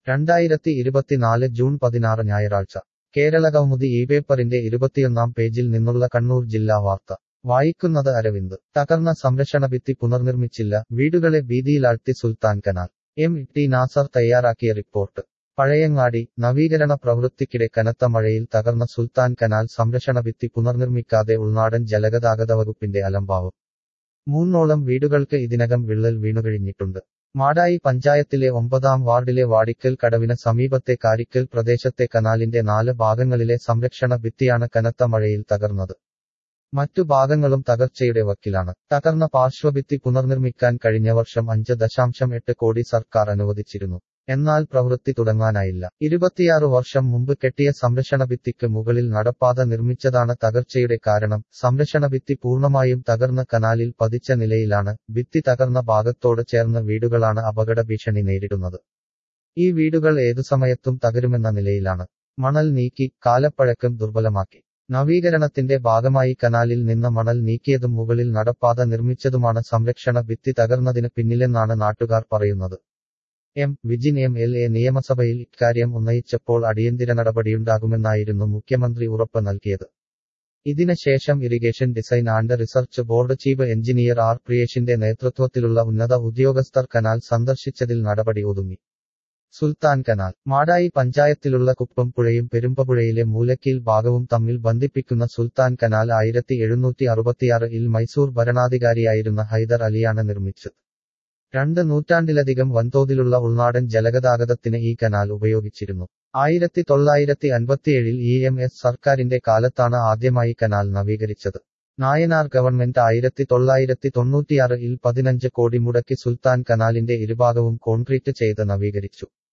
രണ്ടായിരത്തി ഇരുപത്തിനാല് ജൂൺ പതിനാറ് ഞായറാഴ്ച കേരളകൗമുദി ഈ പേപ്പറിന്റെ ഇരുപത്തിയൊന്നാം പേജിൽ നിന്നുള്ള കണ്ണൂർ ജില്ലാ വാർത്ത വായിക്കുന്നത് അരവിന്ദ് തകർന്ന സംരക്ഷണഭിത്തി പുനർനിർമ്മിച്ചില്ല വീടുകളെ ഭീതിയിലാഴ്ത്തി Sultan canal M T Nasar തയ്യാറാക്കിയ റിപ്പോർട്ട് പഴയങ്ങാടി നവീകരണ പ്രവൃത്തിക്കിടെ കനത്ത മഴയിൽ തകർന്ന സുൽത്താൻ കനാൽ സംരക്ഷണഭിത്തി പുനർനിർമ്മിക്കാതെ ഉൾനാടൻ ജലഗതാഗത വകുപ്പിന്റെ അലംഭാവം മൂന്നോളം വീടുകൾക്ക് ഇതിനകം വിള്ളൽ വീണുകഴിഞ്ഞിട്ടുണ്ട് മാടായി പഞ്ചായത്തിലെ ഒമ്പതാം വാർഡിലെ വാടിക്കൽ കടവിന് സമീപത്തെ കാരിക്കൽ പ്രദേശത്തെ കനാലിന്റെ നാല് ഭാഗങ്ങളിലെ സംരക്ഷണ ഭിത്തിയാണ് കനത്ത മഴയിൽ തകർന്നത് മറ്റു ഭാഗങ്ങളും തകർച്ചയുടെ വക്കിലാണ് തകർന്ന പാർശ്വഭിത്തി പുനർനിർമ്മിക്കാൻ കഴിഞ്ഞ വർഷം അഞ്ച് ദശാംശം എട്ട് കോടി സർക്കാർ അനുവദിച്ചിരുന്നു എന്നാൽ പ്രവൃത്തി തുടങ്ങാനായില്ല ഇരുപത്തിയാറ് വർഷം മുമ്പ് കെട്ടിയ സംരക്ഷണ ഭിത്തിക്ക് മുകളിൽ നടപ്പാത നിർമ്മിച്ചതാണ് തകർച്ചയുടെ കാരണം സംരക്ഷണ ഭിത്തി പൂർണ്ണമായും തകർന്ന കനാലിൽ പതിച്ച നിലയിലാണ് ഭിത്തി തകർന്ന ഭാഗത്തോട് ചേർന്ന വീടുകളാണ് അപകട ഭീഷണി നേരിടുന്നത് ഈ വീടുകൾ ഏതു സമയത്തും തകരുമെന്ന നിലയിലാണ് മണൽ നീക്കി കാലപ്പഴക്കം ദുർബലമാക്കി നവീകരണത്തിന്റെ ഭാഗമായി കനാലിൽ നിന്ന് മണൽ നീക്കിയതും മുകളിൽ നടപ്പാത നിർമ്മിച്ചതുമാണ് സംരക്ഷണ ഭിത്തി തകർന്നതിന് പിന്നിലെന്നാണ് നാട്ടുകാർ പറയുന്നത് M Vijin M L A നിയമസഭയിൽ ഇക്കാര്യം ഉന്നയിച്ചപ്പോൾ അടിയന്തര നടപടിയുണ്ടാകുമെന്നായിരുന്നു മുഖ്യമന്ത്രി ഉറപ്പ് നൽകിയത് ഇതിന് ശേഷം irrigation design and research board chief engineer R പ്രിയേഷിന്റെ നേതൃത്വത്തിലുള്ള ഉന്നത ഉദ്യോഗസ്ഥർ കനാൽ സന്ദർശിച്ചതിൽ നടപടി ഒതുങ്ങി സുൽത്താൻ കനാൽ മാടായി പഞ്ചായത്തിലുള്ള കുപ്പം പുഴയും പെരുമ്പപുഴയിലെ മൂലക്കീൽ ഭാഗവും തമ്മിൽ ബന്ധിപ്പിക്കുന്ന സുൽത്താൻ കനാൽ ആയിരത്തി എഴുന്നൂറ്റി അറുപത്തിയാറ് ഇൽ മൈസൂർ ഭരണാധികാരിയായിരുന്ന ഹൈദർ അലിയാണ് നിർമ്മിച്ചത് രണ്ട് നൂറ്റാണ്ടിലധികം വൻതോതിലുള്ള ഉൾനാടൻ ജലഗതാഗതത്തിന് ഈ കനാൽ ഉപയോഗിച്ചിരുന്നു ആയിരത്തി തൊള്ളായിരത്തി അൻപത്തിയേഴിൽ ഇ എം എസ് സർക്കാരിന്റെ കാലത്താണ് ആദ്യമായി കനാൽ നവീകരിച്ചത് നായനാർ ഗവൺമെന്റ് ആയിരത്തി തൊള്ളായിരത്തി തൊണ്ണൂറ്റിയാറ് ഇൽ പതിനഞ്ച് കോടി മുടക്കി സുൽത്താൻ കനാലിന്റെ ഇരുഭാഗവും കോൺക്രീറ്റ് ചെയ്ത് നവീകരിച്ചു